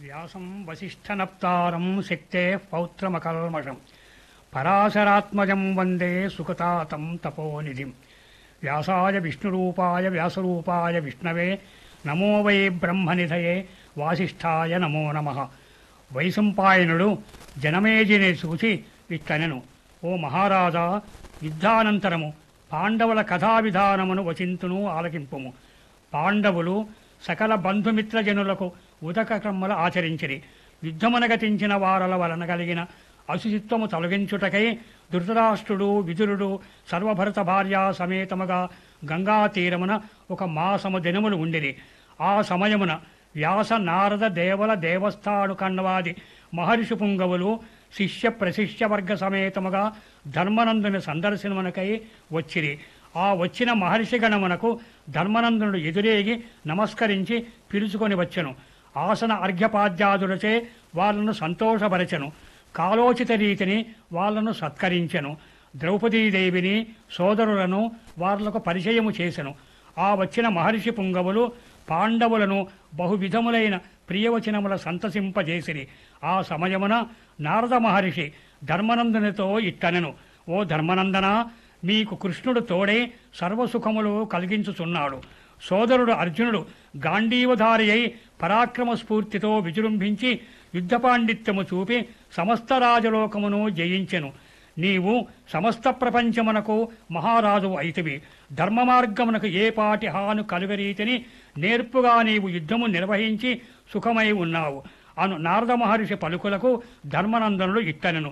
వ్యాసం వసిష్ఠనప్తారం శక్తే పౌత్రమకల్మషం పరాశరాత్మజం వందే సుఖతాతం తపోనిధిం వ్యాసాయ విష్ణురూపాయ వ్యాసరూపాయ విష్ణవే నమో వై బ్రహ్మనిధయే వాసిష్ఠాయ నమో నమ వైశంపాయనుడు జనమేజిని చూసి ఇట్లనెను ఓ మహారాజా యుద్ధానంతరము పాండవుల కథా విధానమును వచింతును ఆలకింపుము పాండవులు సకల బంధుమిత్రజనులకు ఉదక క్రమలు ఆచరించిరి యుద్ధమునగతించిన వారల వలన కలిగిన అశుచిత్వము తొలగించుటకై ధృతరాష్ట్రుడు విదురుడు సర్వభరత భార్య సమేతముగా గంగా తీరమున ఒక మాసము దినములు ఉండిరి ఆ సమయమున వ్యాస నారద దేవల దేవస్థాను కన్నవాది మహర్షి పుంగవులు శిష్య ప్రశిష్య వర్గ సమేతముగా ధర్మనందుని సందర్శనమునకై వచ్చిరి ఆ వచ్చిన మహర్షి గణమునకు ధర్మనందునుడు ఎదురేగి నమస్కరించి పిలుచుకొని వచ్చెను ఆసన అర్ఘ్యపాద్యాదులచే వాళ్ళను సంతోషపరచెను కాలోచిత రీతిని వాళ్ళను సత్కరించెను ద్రౌపదీదేవిని సోదరులను వాళ్లకు పరిచయము చేసెను ఆ వచ్చిన మహర్షి పుంగవులు పాండవులను బహువిధములైన ప్రియవచనముల సంతసింపజేసిరి ఆ సమయమున నారద మహర్షి ధర్మనందునితో ఇట్టనెను ఓ ధర్మనందన మీకు కృష్ణుడు తోడే సర్వసుఖములు కలిగించుచున్నాడు సోదరుడు అర్జునుడు గాంధీవధారి అయి పరాక్రమ స్ఫూర్తితో విజృంభించి యుద్ధ పాండిత్యము చూపి సమస్త రాజలోకమును జయించెను నీవు సమస్త ప్రపంచమునకు మహారాజు అయితివి ధర్మ మార్గమునకు ఏ పాటి హాను కలుగరీతిని నేర్పుగా నీవు యుద్ధము నిర్వహించి సుఖమై ఉన్నావు అను నారద మహర్షి పలుకులకు ధర్మనందనుడు ఇట్టనెను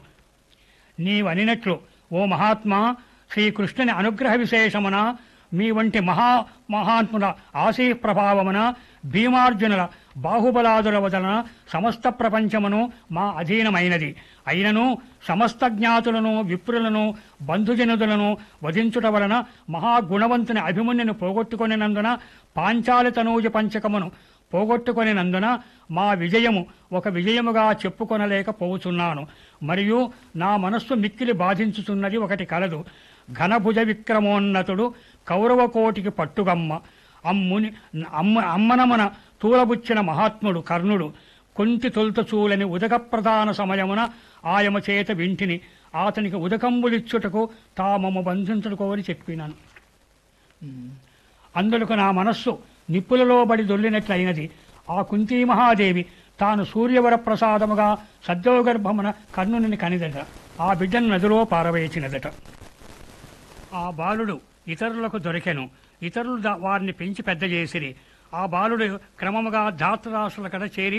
నీవనినట్లు ఓ మహాత్మా శ్రీకృష్ణుని అనుగ్రహ విశేషమున మీ వంటి మహా మహాత్ముల ఆశీ ప్రభావమున భీమార్జునుల బాహుబలాదుల వదలన సమస్త ప్రపంచమును మా అధీనమైనది అయినను సమస్త జ్ఞాతులను విప్రులను బంధుజనుదులను వధించుట వలన మహాగుణవంతుని అభిమన్యుని పోగొట్టుకొనినందున పాంచాలి తనూజ పంచకమును పోగొట్టుకొనినందున మా విజయము ఒక విజయముగా చెప్పుకొనలేకపోతున్నాను మరియు నా మనస్సు మిక్కిలి బాధించుతున్నది ఒకటి కలదు ఘనభుజ విక్రమోన్నతుడు కౌరవకోటికి పట్టుగమ్మ అమ్ముని అమ్మ అమ్మనమున తూలబుచ్చిన మహాత్ముడు కర్ణుడు కొంటి తొలుత చూలని ఉదక ప్రధాన సమయమున ఆయమ చేత వింటిని అతనికి ఉదకంబులిచ్చుటకు తామము బంధించుకోని చెప్పినాను అందులకు నా మనస్సు నిప్పులలో బడి దొల్లినట్లయినది ఆ కుంతీ మహాదేవి తాను సూర్యవర ప్రసాదముగా సద్యోగర్భమున కర్ణుని కనిదట ఆ బిడ్డను నదిలో పారవేచినదట ఆ బాలుడు ఇతరులకు దొరికెను ఇతరులు దా- వారిని పెంచి పెద్ద చేసిరి ఆ బాలుడు క్రమముగా ధాతరాశుల కడ చేరి